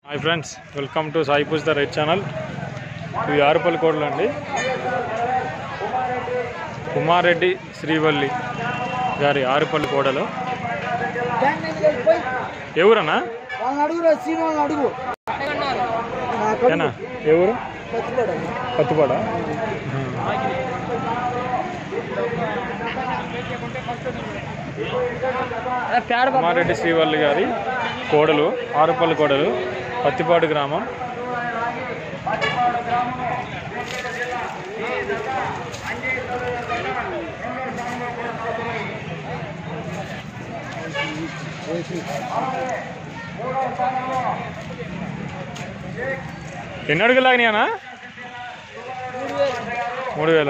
Hi friends welcome to Sai Pooj the right channel ఇవి ఆరుపల్లి కోడలు అండి కుమారెడ్డి శ్రీవల్లి గారి ఆరుపల్లి కోడలు ఎవరన్నా వాళ్ళని అడుగురా సీను వాళ్ళని అడుగు నా కొడుకు ఏనా ఎవరు పత్తిపాడు. పత్తిపాడ కుమారెడ్డి శ్రీవల్లి గారి కోడలు ఆరుపల్లి కోడలు పత్తిపాడు గ్రామం ఎన్ని అడుగులు లాగినాయనా మూడు వేల